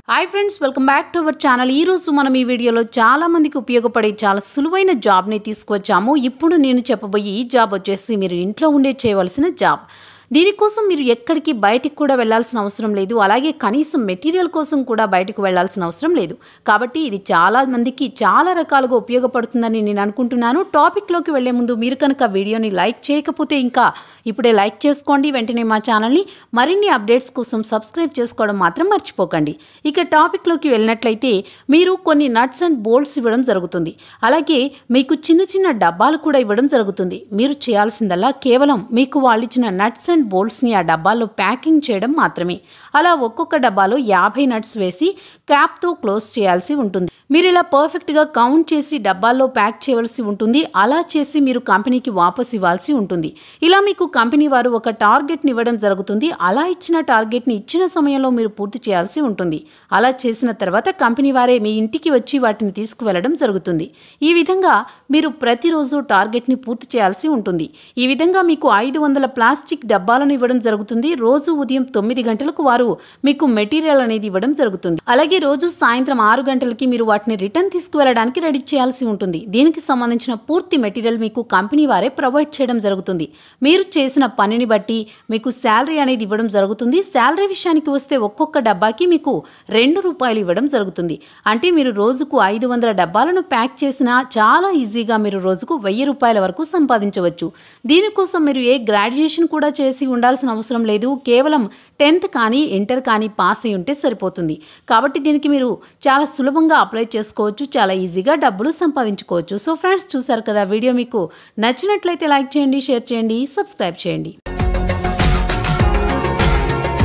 hi friends welcome back to our channel ఈ రోజు మనం ఈ వీడియోలో చాలా మందికి ఉపయోగపడే చాలా సులువైన జాబ్ని తీసుకొచ్చాము ఇప్పుడు నేను చెప్పబోయే ఈ జాబ్ వచ్చేసి మీరు ఇంట్లో ఉండే చేయవలసిన జాబ్ దీనికోసం మీరు ఎక్కడికి బయటికి కూడా వెళ్ళాల్సిన అవసరం లేదు అలాగే కనీసం మెటీరియల్ కోసం కూడా బయటకు వెళ్ళాల్సిన అవసరం లేదు కాబట్టి ఇది చాలా మందికి చాలా రకాలుగా ఉపయోగపడుతుందని నేను అనుకుంటున్నాను టాపిక్లోకి వెళ్లే ముందు మీరు కనుక వీడియోని లైక్ చేయకపోతే ఇంకా ఇప్పుడే లైక్ చేసుకోండి వెంటనే మా ఛానల్ని మరిన్ని అప్డేట్స్ కోసం సబ్స్క్రైబ్ చేసుకోవడం మాత్రం మర్చిపోకండి ఇక టాపిక్లోకి వెళ్ళినట్లయితే మీరు కొన్ని నట్స్ అండ్ బోల్ట్స్ ఇవ్వడం జరుగుతుంది అలాగే మీకు చిన్న చిన్న డబ్బాలు కూడా ఇవ్వడం జరుగుతుంది మీరు చేయాల్సిందల్లా కేవలం మీకు వాళ్ళు ఇచ్చిన నట్స్ అండ్ బోల్ట్స్ని ఆ డబ్బాల్లో ప్యాకింగ్ చేయడం మాత్రమే అలా ఒక్కొక్క డబ్బాలో యాభై నట్స్ వేసి క్యాప్తో క్లోజ్ చేయాల్సి ఉంటుంది మీరు ఇలా పర్ఫెక్ట్గా కౌంట్ చేసి డబ్బాల్లో ప్యాక్ చేయవలసి ఉంటుంది అలా చేసి మీరు కంపెనీకి వాపస్ ఇవ్వాల్సి ఉంటుంది ఇలా మీకు కంపెనీ వారు ఒక టార్గెట్ని ఇవ్వడం జరుగుతుంది అలా ఇచ్చిన టార్గెట్ని ఇచ్చిన సమయంలో మీరు పూర్తి చేయాల్సి ఉంటుంది అలా చేసిన తర్వాత కంపెనీ వారే మీ ఇంటికి వచ్చి వాటిని తీసుకువెళ్ళడం జరుగుతుంది ఈ విధంగా మీరు ప్రతిరోజు టార్గెట్ని పూర్తి చేయాల్సి ఉంటుంది ఈ విధంగా మీకు ఐదు వందల ప్లాస్టిక్ డబ్బాలను ఇవ్వడం జరుగుతుంది రోజు ఉదయం తొమ్మిది గంటలకు వారు మీకు మెటీరియల్ అనేది ఇవ్వడం జరుగుతుంది అలాగే రోజు సాయంత్రం ఆరు గంటలకి మీరు వాటిని రిటర్న్ తీసుకువెళ్ళడానికి రెడీ చేయాల్సి ఉంటుంది దీనికి సంబంధించిన పూర్తి మెటీరియల్ మీకు కంపెనీ వారే ప్రొవైడ్ చేయడం జరుగుతుంది మీరు చేసిన పనిని బట్టి మీకు శాలరీ అనేది ఇవ్వడం జరుగుతుంది శాలరీ విషయానికి వస్తే ఒక్కొక్క డబ్బాకి మీకు రెండు రూపాయలు ఇవ్వడం జరుగుతుంది అంటే మీరు రోజుకు ఐదు వందల డబ్బాలను ప్యాక్ చేసినా చాలా ఈజీగా మీరు రోజుకు వెయ్యి రూపాయల వరకు సంపాదించవచ్చు దీనికోసం మీరు ఏ గ్రాడ్యుయేషన్ కూడా చేసి ఉండాల్సిన అవసరం లేదు కేవలం టెన్త్ కానీ ఇంటర్ కానీ పాస్ అయి ఉంటే సరిపోతుంది కాబట్టి దీనికి మీరు చాలా సులభంగా అప్లై చేసుకోవచ్చు చాలా ఈజీగా డబ్బులు సంపాదించుకోవచ్చు సో ఫ్రెండ్స్ చూసారు కదా వీడియో మీకు నచ్చినట్లయితే లైక్ చేయండి షేర్ చేయండి సబ్స్క్రైబ్ చేయండి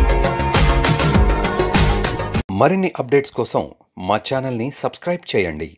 మరిన్ని అప్డేట్స్ కోసం మా ఛానల్ని సబ్స్క్రైబ్ చేయండి